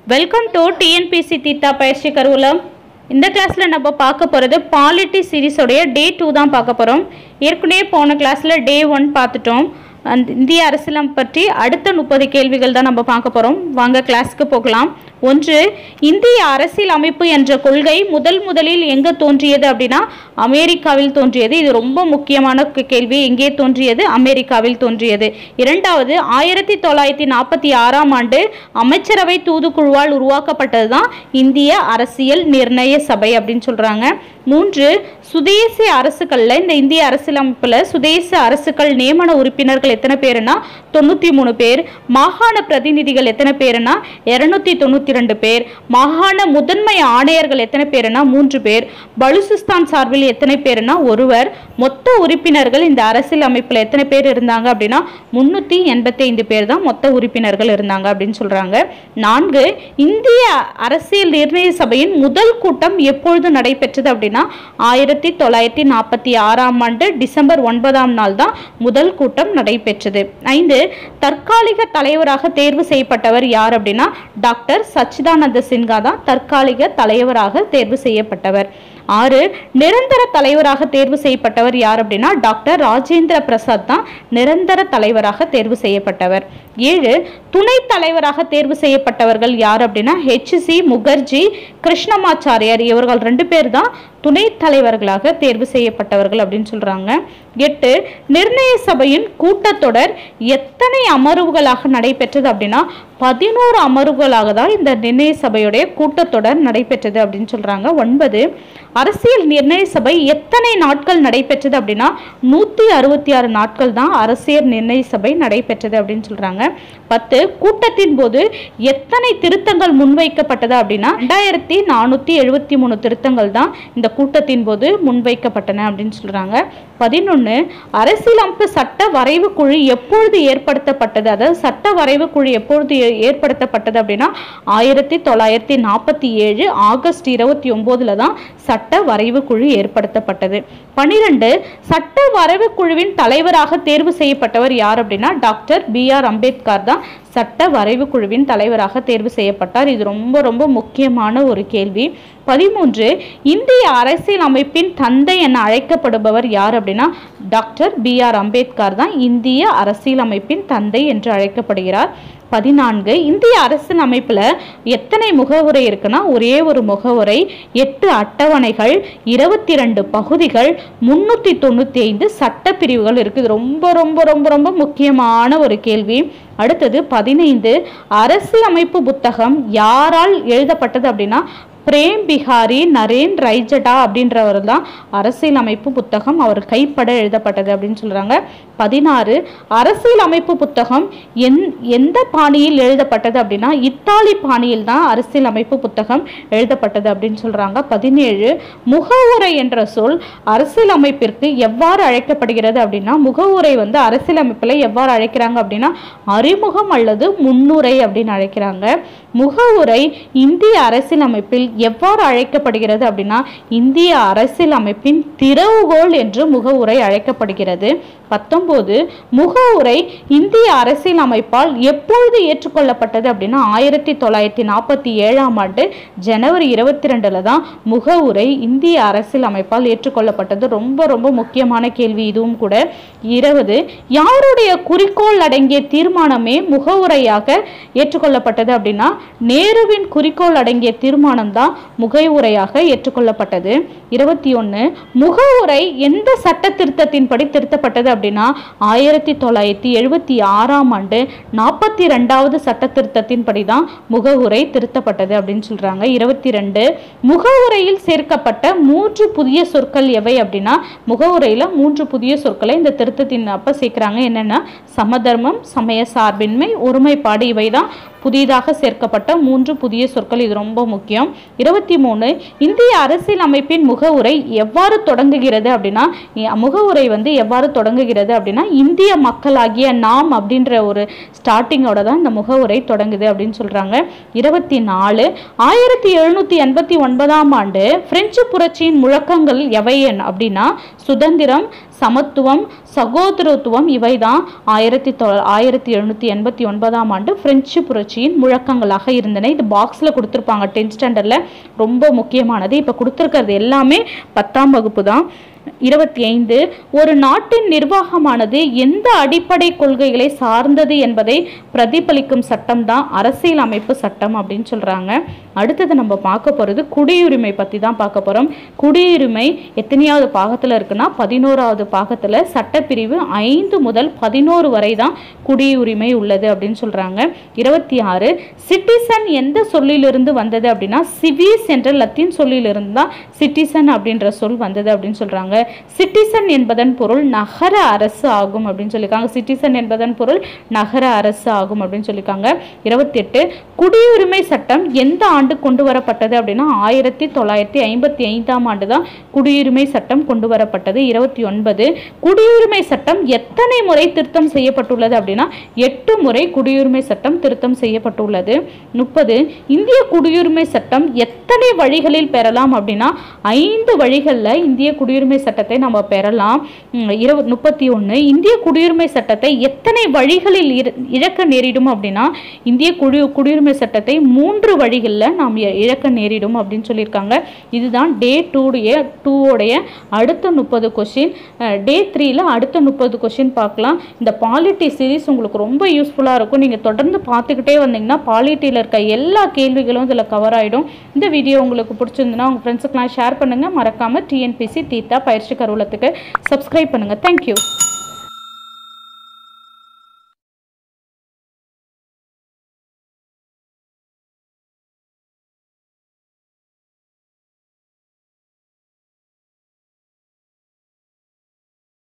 welcome to TNPSC தீத்தா பயிற்சி கருவூலம் இந்த கிளாஸில் நம்ம பார்க்க போகிறது பாலிட்டி சீரிஸோடைய டே டூ தான் பார்க்க போகிறோம் ஏற்கனவே போன கிளாஸில் டே ஒன் பார்த்துட்டோம் அந்த இந்திய அரசியலம் பற்றி அடுத்த முப்பது கேள்விகள் தான் நம்ம பார்க்க போகிறோம் வாங்க கிளாஸ்க்கு போகலாம் ஒன்று இந்திய அரசியல் அமைப்பு என்ற கொள்கை முதல் முதலில் எங்கே தோன்றியது அப்படின்னா அமெரிக்காவில் தோன்றியது இது ரொம்ப முக்கியமான கே- கேள்வி எங்கே தோன்றியது அமெரிக்காவில் தோன்றியது இரண்டாவது ஆயிரத்தி தொள்ளாயிரத்தி நாற்பத்தி ஆறாம் ஆண்டு அமைச்சரவை தூதுக்குழுவால் உருவாக்கப்பட்டது தான் இந்திய அரசியல் நிர்ணய சபை அப்படின்னு சொல்கிறாங்க மூன்று சுதேசி அரசுகளில் இந்த இந்திய அரசியலமைப்பில் சுதேச அரசுகள் நியமன உறுப்பினர்கள் எத்தனை பேருனா தொண்ணூற்றி மூணு பேர் மாகாண பிரதிநிதிகள் எத்தனை பேருனா இரநூத்தி தொண்ணூற்றி ரெண்டு பேர் மாகாண முதன்மை ஆணையர்கள் எத்தனை பேருனா மூன்று பேர் பலுசிஸ்தான் சார்பில் எத்தனை பேருனா ஒருவர் மொத்த உறுப்பினர்கள் இந்த அரசியல் அமைப்பில் எத்தனை பேர் இருந்தாங்க அப்படின்னா முன்னூற்றி எண்பத்தி ஐந்து பேர் தான் மொத்த உறுப்பினர்கள் இருந்தாங்க அப்படின்னு சொல்கிறாங்க நான்கு இந்திய அரசியல் நிர்ணய சபையின் முதல் கூட்டம் எப்பொழுது நடைபெற்றது அப்படின்னா ஆயிரத்தி தொள்ளாயிரத்தி நாற்பத்தி ஆறாம் ஆண்டு டிசம்பர் ஒன்பதாம் நாள் தான் முதல் கூட்டம் நடைபெற்றது ஐந்து தற்காலிக தலைவராக தேர்வு செய்யப்பட்டவர் யார் அப்படின்னா டாக்டர் சச்சிதானந்த சின்ஹா தான் தற்காலிக தலைவராக தேர்வு செய்யப்பட்டவர் ஆறு நிரந்தர தலைவராக தேர்வு செய்யப்பட்டவர் யார் அப்படின்னா டாக்டர் ராஜேந்திர பிரசாத் தான் நிரந்தர தலைவராக தேர்வு செய்யப்பட்டவர் ஏழு துணைத் தலைவராக தேர்வு செய்யப்பட்டவர்கள் யார் அப்படின்னா ஹெச்சி முகர்ஜி கிருஷ்ணமாச்சாரியார் இவர்கள் ரெண்டு பேர் தான் துணைத் தலைவர்களாக தேர்வு செய்யப்பட்டவர்கள் அப்படின்னு சொல்றாங்க எட்டு நிர்ணய சபையின் கூட்டத்தொடர் எத்தனை அமர்வுகளாக நடைபெற்றது அப்படின்னா பதினோரு அமர்வுகளாக தான் இந்த நிர்ணய சபையுடைய கூட்டத்தொடர் நடைபெற்றது அப்படின்னு சொல்றாங்க ஒன்பது அரசியல் நிர்ணய சபை எத்தனை நாட்கள் நடைபெற்றது அப்படின்னா நூற்றி அறுபத்தி ஆறு நாட்கள் தான் அரசியல் நிர்ணய சபை நடைபெற்றது அப்படின்னு சொல்றாங்க பத்து கூட்டத்தின் போது எத்தனை திருத்தங்கள் முன்வைக்கப்பட்டது அப்படின்னா ரெண்டாயிரத்தி நானூற்றி எழுபத்தி மூணு திருத்தங்கள் தான் இந்த கூட்டத்தின் போது முன்வைக்கப்பட்டன அப்படின்னு சொல்றாங்க பதினொன்று அரசியலமைப்பு சட்ட வரைவு குழு எப்பொழுது ஏற்படுத்தப்பட்டது அதாவது சட்ட வரைவு குழு எப்பொழுது ஏ- ஏற்படுத்தப்பட்டது அப்படின்னா ஆயிரத்தி தொள்ளாயிரத்தி நாற்பத்தி ஏழு ஆகஸ்ட் இருபத்தி ஒம்போதுல தான் சட்ட வரைவு குழு ஏற்படுத்தப்பட்டது பன்னிரெண்டு சட்ட வரைவு குழுவின் தலைவராக தேர்வு செய்யப்பட்டவர் யார் அப்படின்னா டாக்டர் பி ஆர் அம்பேத்கர் தான் சட்ட வரைவு குழுவின் தலைவராக தேர்வு செய்யப்பட்டார் இது ரொம்ப ரொம்ப முக்கியமான ஒரு கேள்வி பதிமூன்று இந்திய அரசியல் அமைப்பின் தந்தை என அழைக்கப்படுபவர் யார் அப்படின்னா டாக்டர் பி ஆர் அம்பேத்கர் தான் இந்திய அரசியல் அமைப்பின் தந்தை என்று அழைக்கப்படுகிறார் பதினான்கு இந்திய அரசியல் அமைப்பில் எத்தனை முகவுரை இருக்குன்னா ஒரே ஒரு முகவுரை எட்டு அட்டவணைகள் இருபத்தி ரெண்டு பகுதிகள் முன்னூற்றி தொண்ணூற்றி ஐந்து சட்டப்பிரிவுகள் இருக்குது ரொம்ப ரொம்ப ரொம்ப ரொம்ப முக்கியமான ஒரு கேள்வி அடுத்தது பதினைந்து அரசியலமைப்பு புத்தகம் யாரால் எழுதப்பட்டது அப்படின்னா பிரேம் பிஹாரி நரேன் ரைஜடா அப்படின்றவர் தான் அரசியலமைப்பு புத்தகம் அவர் கைப்பட எழுதப்பட்டது அப்படின்னு சொல்றாங்க பதினாறு அரசியலமைப்பு புத்தகம் எந் எந்த பாணியில் எழுதப்பட்டது அப்படின்னா இத்தாலி பாணியில் தான் அரசியலமைப்பு புத்தகம் எழுதப்பட்டது அப்படின்னு சொல்றாங்க பதினேழு முகவுரை என்ற சொல் அரசியலமைப்பிற்கு எவ்வாறு அழைக்கப்படுகிறது அப்படின்னா முகவுரை வந்து அரசியலமைப்பில் எவ்வாறு அழைக்கிறாங்க அப்படின்னா அறிமுகம் அல்லது முன்னுரை அப்படின்னு அழைக்கிறாங்க முகவுரை இந்திய அரசியலமைப்பில் எவ்வாறு அழைக்கப்படுகிறது அப்படின்னா இந்திய அரசியலமைப்பின் திறவுகோல் என்று முகவுரை அழைக்கப்படுகிறது பத்தொன்பது முகவுரை இந்திய அரசியலமைப்பால் எப்பொழுது ஏற்றுக்கொள்ளப்பட்டது அப்படின்னா ஆயிரத்தி தொள்ளாயிரத்தி நாற்பத்தி ஏழாம் ஆண்டு ஜனவரி இருபத்தி ரெண்டுல தான் முகவுரை இந்திய அரசியலமைப்பால் ஏற்றுக்கொள்ளப்பட்டது ரொம்ப ரொம்ப முக்கியமான கேள்வி இதுவும் கூட இருபது யாருடைய குறிக்கோள் அடங்கிய தீர்மானமே முகவுரையாக ஏற்றுக்கொள்ளப்பட்டது அப்படின்னா நேருவின் குறிக்கோள் அடங்கிய தீர்மானம் தான் முகவுரையாக ஏற்றுக்கொள்ளப்பட்டது இருபத்தி ஒன்று முகவுரை எந்த சட்ட திருத்தத்தின்படி திருத்தப்பட்டது அப்படின்னா ஆயிரத்தி தொள்ளாயிரத்தி எழுபத்தி ஆறாம் ஆண்டு நாற்பத்தி ரெண்டாவது சட்ட திருத்தத்தின்படி தான் முகவுரை திருத்தப்பட்டது அப்படின்னு சொல்றாங்க இருபத்தி ரெண்டு முகவுரையில் சேர்க்கப்பட்ட மூன்று புதிய சொற்கள் எவை அப்படின்னா முகவுரையில் மூன்று புதிய சொற்களை இந்த திருத்தத்தின் அப்ப சேர்க்கிறாங்க என்னென்னா சமதர்மம் சமய சார்பின்மை ஒருமைப்பாடு இவை தான் புதிதாக சேர்க்கப்பட்ட மூன்று புதிய சொற்கள் இது ரொம்ப முக்கியம் இருபத்தி மூணு இந்திய அரசியல் அமைப்பின் முகவுரை எவ்வாறு தொடங்குகிறது அப்படின்னா இ- முகவுரை வந்து எவ்வாறு தொடங்குகிறது அப்படின்னா இந்திய மக்களாகிய நாம் அப்படின்ற ஒரு ஸ்டார்டிங்கோட தான் இந்த முகவுரை தொடங்குது அப்படின்னு சொல்றாங்க இருபத்தி நாலு ஆயிரத்தி எழுநூத்தி எண்பத்தி ஒன்பதாம் ஆண்டு பிரெஞ்சு புரட்சியின் முழக்கங்கள் எவையன் அப்படின்னா சுதந்திரம் சமத்துவம் சகோதரத்துவம் இவைதான் ஆயிரத்தி தொ ஆயிரத்தி எழுநூத்தி எண்பத்தி ஒன்பதாம் ஆண்டு பிரெஞ்சு புரட்சியின் முழக்கங்களாக இருந்தன இது பாக்ஸில் கொடுத்துருப்பாங்க டென்த் ஸ்டாண்டர்டில் ரொம்ப முக்கியமானது இப்போ கொடுத்துருக்கிறது எல்லாமே பத்தாம் வகுப்பு தான் இருபத்தி ஐந்து ஒரு நாட்டின் நிர்வாகமானது எந்த அடிப்படை கொள்கைகளை சார்ந்தது என்பதை பிரதிபலிக்கும் சட்டம் தான் அரசியல் அமைப்பு சட்டம் அப்படின்னு சொல்றாங்க அடுத்தது நம்ம பார்க்க போறது குடியுரிமை பத்தி தான் பார்க்க போறோம் குடியுரிமை எத்தனையாவது பாகத்துல இருக்குன்னா பதினோராவது பாகத்துல சட்டப்பிரிவு ஐந்து முதல் பதினோரு வரை தான் குடியுரிமை உள்ளது அப்படின்னு சொல்றாங்க இருபத்தி ஆறு சிட்டிசன் எந்த சொல்லிலிருந்து வந்தது அப்படின்னா சிவிஸ் என்ற லத்தீன் சொல்லிலிருந்து தான் சிட்டிசன் அப்படின்ற சொல் வந்தது அப்படின்னு சொல்றாங்க சிட்டிசன் என்பதன் பொருள் நகர அரசு ஆகும் அப்படின்னு சொல்லியிருக்காங்க சிட்டிசன் என்பதன் பொருள் நகர அரசு ஆகும் அப்படின்னு சொல்லியிருக்காங்க இருபத்தி எட்டு குடியுரிமை சட்டம் எந்த ஆண்டு கொண்டு வரப்பட்டது அப்படின்னா ஆயிரத்தி தொள்ளாயிரத்தி ஐம்பத்தி ஐந்தாம் ஆண்டு தான் குடியுரிமை சட்டம் கொண்டு வரப்பட்டது இருபத்தி ஒன்பது குடியுரிமை சட்டம் எத்தனை முறை திருத்தம் செய்யப்பட்டுள்ளது அப்படின்னா எட்டு முறை குடியுரிமை சட்டம் திருத்தம் செய்யப்பட்டுள்ளது முப்பது இந்திய குடியுரிமை சட்டம் எத்தனை வழிகளில் பெறலாம் அப்படின்னா ஐந்து வழிகளில் இந்திய குடியுரிமை சட்டத்தை நம்ம பெறலாம் உம், இருப முப்பத்தி ஒன்று இந்திய குடியுரிமை சட்டத்தை எத்தனை வழிகளில் இர- இழக்க நேரிடும் அப்படின்னா இந்திய குடி குடியுரிமை சட்டத்தை மூன்று வழிகளில் நாம் இ- இழக்க நேரிடும் அப்படின்னு சொல்லியிருக்காங்க இதுதான் டே டூடைய டூவோடைய அடுத்த முப்பது கொஷின் டே த்ரீல அடுத்த முப்பது கொஷின் பார்க்கலாம் இந்த பாலிட்டி சீரிஸ் உங்களுக்கு ரொம்ப யூஸ்ஃபுல்லாக இருக்கும் நீங்கள் தொடர்ந்து பார்த்துக்கிட்டே வந்தீங்கன்னா பாலிட்டியில் இருக்க எல்லா கேள்விகளும் இதில் கவர் ஆகிடும் இந்த வீடியோ உங்களுக்கு பிடிச்சிருந்துன்னா உங்கள் ஃப்ரெண்ட்ஸுக்கெலாம் ஷேர் பண்ணுங்கள் மறக்காமல் டிஎன்பிசி தீத்தா பயிற்சி கருவூலத்துக்கு சப்ஸ்கிரைப் பண்ணுங்கள் தேங்க்யூ